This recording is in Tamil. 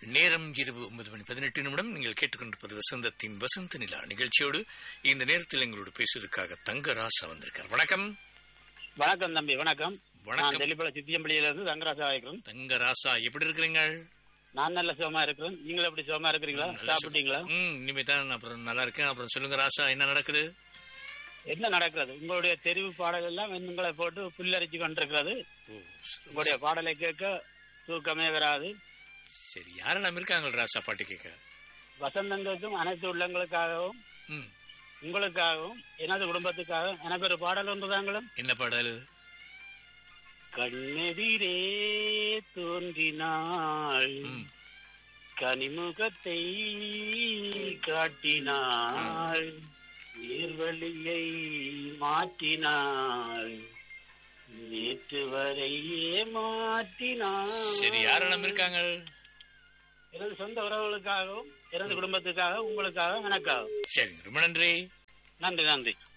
நேரம் இரவு ஒன்பது மணி பதினெட்டு நிமிடம் நீங்கள் கேட்டுக்கொண்டிருப்பது வசந்தத்தின் வசந்த நிலா நிகழ்ச்சியோடு இந்த நேரத்தில் எங்களோடு பேசுவதற்காக தங்கராசா வந்திருக்கார் வணக்கம் வணக்கம் தம்பி வணக்கம் வணக்கம். நான் டெல்லிப்பட சித்தியம்பள்ளியில இருந்து தங்கராஜா இருக்கிறேன் தங்கராசா எப்படி இருக்கிறீங்க நான் நல்ல சுகமா இருக்கிறேன் நீங்களும் எப்படி சுகமா இருக்கிறீங்களா நல்ல சாப்பிட்டீங்களா சுகம். ம் இனிமே தான் அப்புறம் நல்லா இருக்கேன் அப்புறம் சொல்லுங்க ராசா என்ன நடக்குது என்ன நடக்கிறது உங்களுடைய தெரிவு பாடல் எல்லாம் எண்ணுங்களை போட்டு புல்லரிச்சு கொண்டிருக்கிறது ஓ உங்களுடைய பாடலை கேட்க தூக்கமே வராது சரி யாரெல்லாம் இருக்காங்க ராசா பாட்டு கேட்க வசந்தங்களுக்கும் அனைத்து உள்ளங்களுக்காகவும் ம் உங்களுக்காகவும் எனது குடும்பத்துக்காக எனக்கு ஒரு பாடல் ஒன்றுதாங்களும் என்ன பாடல் கண்ணெதிரே தோன்றினாள் ம் கனிமுகத்தை காட்டினாள் நீர்வழியை மாற்றினாள் நேற்று வரையே மாற்றினாள் சரி யாரெல்லாம் இருக்காங்க எனது சொந்த உறவுகளுக்காகவும் எனது குடும்பத்துக்காக உங்களுக்காக எனக்காகவும் சரி ரொம்ப நன்றி நன்றி நன்றி